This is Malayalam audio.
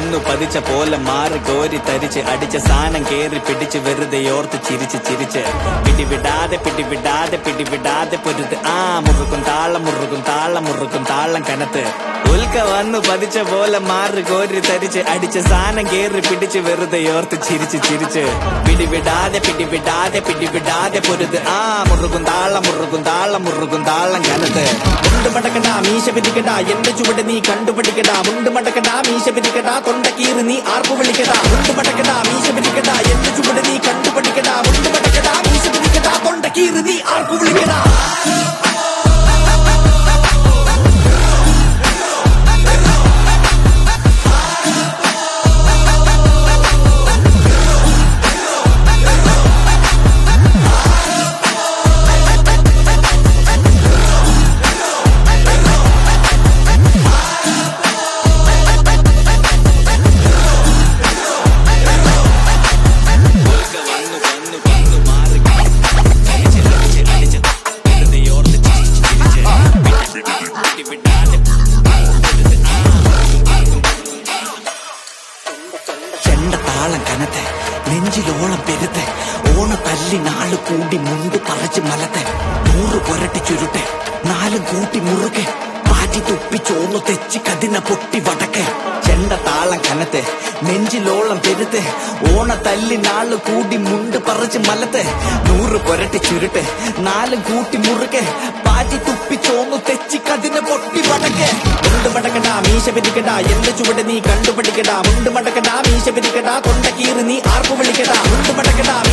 വന്നു പതിച്ച പോലെ മാറി കോരി തരിച്ച് അടിച്ച സാനം കേറി പിടിച്ച് വെറുതെ ഓർത്ത് ചിരിച്ച് ചിരിച്ച് പിടിവിടാതെ പിടിവിടാതെ പിടിവിടാതെ പൊരുത് ആ മുറുക്കും താളം മുറുക്കും താളം മുറുക്കും താളം കനത്ത് ഉൽക്ക വന്നു പതിച്ച പോലെ മാറി കോരി തരിച്ച് അടിച്ച സാനം കേറി പിടിച്ച് വെറുതെ ഓർത്ത് ചിരിച്ച് ചിരിച്ച് പിടിവിടാതെ പിടിവിടാതെ പിടിവിടാതെ പൊരുത് ആ മുറുകും താളം മുറുകും താളം മുറുകും താളം കനത്ത് മുണ്ട് മടക്കണ്ട മീശ പിരിക്കണ്ട എന്റെ ചുവട് നീ കണ്ടുപിടിക്കണ്ട മുണ്ട് മടക്കണ്ട മീശ പിരിക്കണ്ട തൊണ്ട കീറി നീ ആർപ്പ് വിളിക്കണ്ട മുണ്ട് മടക്കണ്ട മീശ പിരിക്കണ്ട എന്റെ ചുവട് നീ കണ്ടുപിടിക്കണ്ട മുണ്ട് മടക്കണ്ട മീശ പിരിക്കണ്ട തൊണ്ട കീറി നീ ആർപ്പ് വിളിക്കണ്ട ചെണ്ട താളം കനത്തെ നെഞ്ചിലോളം പെരുത്തെ ഓണ തല്ലി നാള് കൂടി മുണ്ട് പറച്ച് മലത്തെ നൂറ് കൊരട്ടി ചുരുട്ടെ നാലും കൂട്ടി മുറുകെ പാറ്റി തുപ്പി ചോന്നു തെച്ചി കതിന പൊട്ടി വടക്കെ ചെണ്ട താളം കനത്തെ നെഞ്ചിലോളം പെരുത്തെ ഓണ തല്ലി നാള് കൂടി മുണ്ട് പറച്ച് മലത്തെ നൂറ് കൊരട്ടി ചുരുട്ടെ നാലും കൂട്ടി മുറുകെ പാറ്റി തുപ്പി ചോന്നു തെച്ചി കതിന പൊട്ടി വടക്കെ മുണ്ട് മടക്കണ്ട മീശ പിരിക്കണ്ട എന്റെ ചുവട് നീ കണ്ടുപിടിക്കണ്ട മുണ്ട് മടക്കണ്ട മീശ പിരിക്കണ്ട തൊണ്ട കീറി നീ ആർപ്പ് വിളിക്കണ്ട മുണ്ട് മടക്കണ്ട